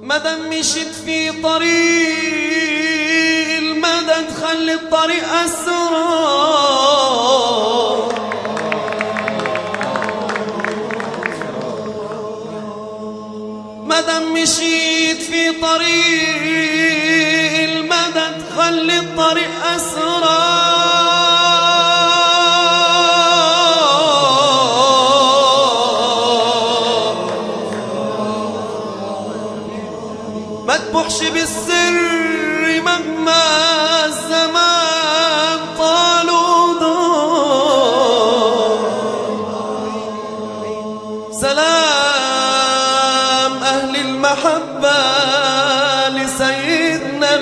مدام مشيت في طريق المدى تخلي الطريق أسرار مدام مشيت في طريق المدى تخلي الطريق أسرار ما تبوحش بالسر مهما الزمان طال ودار سلام أهل المحبة لسيدنا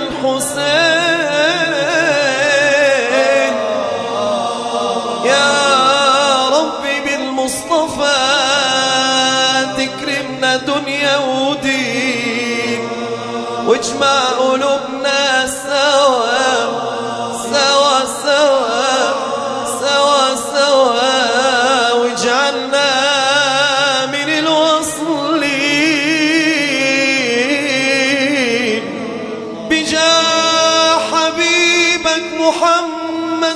الحسين يا ربي بالمصطفى تكرمنا دنيا ودين واجمع قلوبنا سوا سوا سوا سوا سوا واجعلنا من الوصلين بجاه حبيبك محمد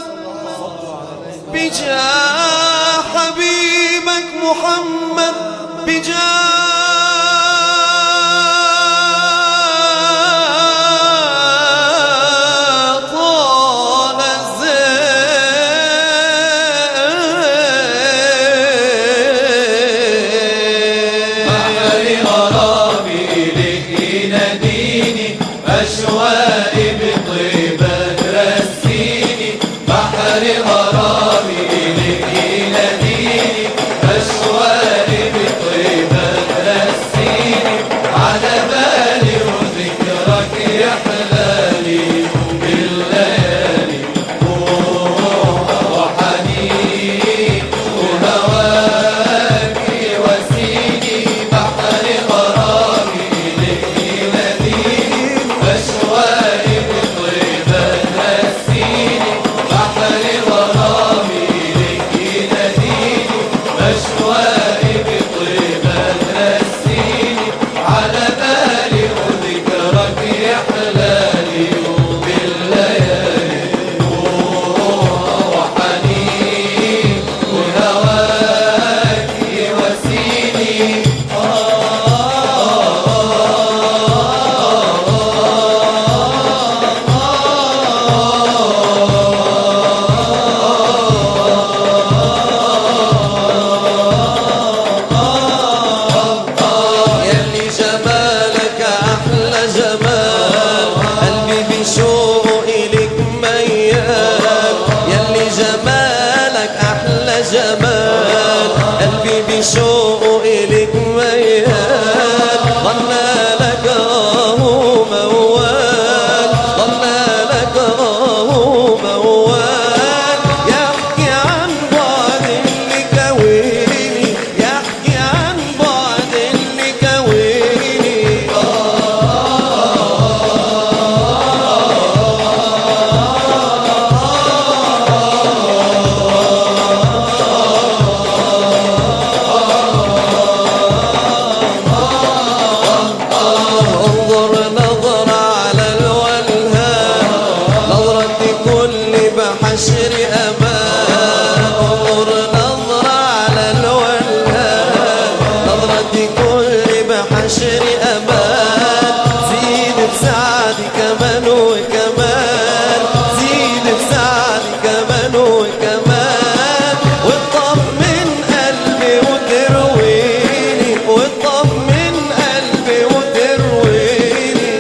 بجاه حبيبك محمد بجاه طه الزين بحر غرامي إليك يناديني أشواقي بطيبك رسيني بحر غرامي إليك يناديني أشواقي بطيبك رسيني على بالي وذكرك يحلالي بالليالي وحنين وهواك وسيني بحر غرامي إليك يناديني أشواقي بطيبك رسيني بحر غرامي إليك يناديني أشواقي بطيبك رسيني على بالي وذكرك يحلالي وبالليالي وحنين وهواك يواسيني يلي جمالك أحلى جمال قلبي بشوق إليك ميال يلي جمالك أحلى جمال قلبي بشوق إليك ميال ضلنا لك آه موال ضلنا لك آه موال يحكي عن بعد اللي كويني يحكي عن بعد اللي كويني انظر نظرة على الولهان نظرة كل بحشر أمان انظر نظرة على الولهان نظرة كل بحشر أمان زيد بسعدي كمان وكمان زيد بسعدي كمان وكمان وتطمن قلبي وترويني وتطمن قلبي وترويني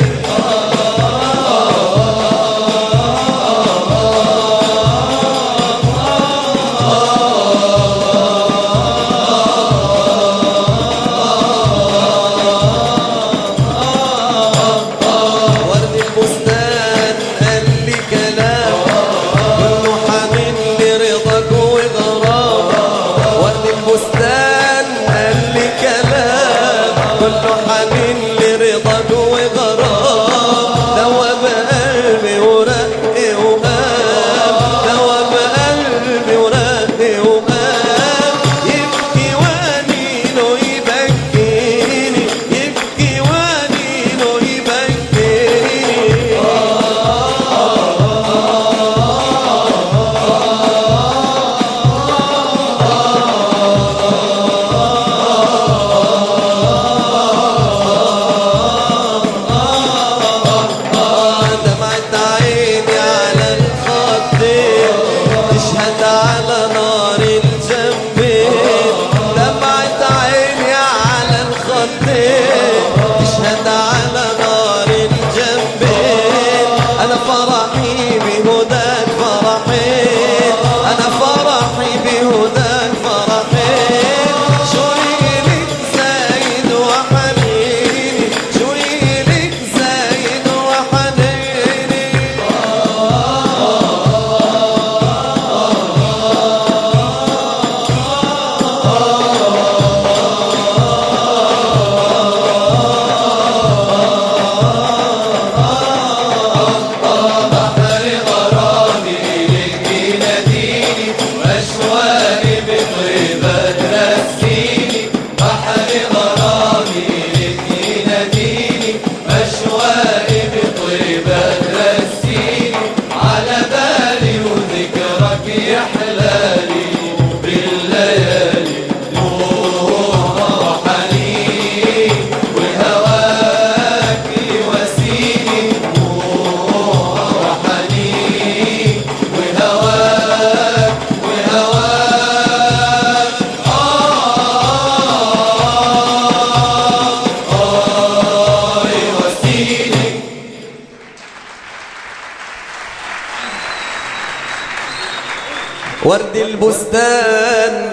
ورد البستان قال لي كلام كله حنين لرضاك وغرام ورد البستان قال لي كلام كله حنين لرضاك وغرام دوب قلبي ورقي وقام دوب قلبي ورقي وقام يبكي وانينه يبكيني يبكي وانينه ورد البستان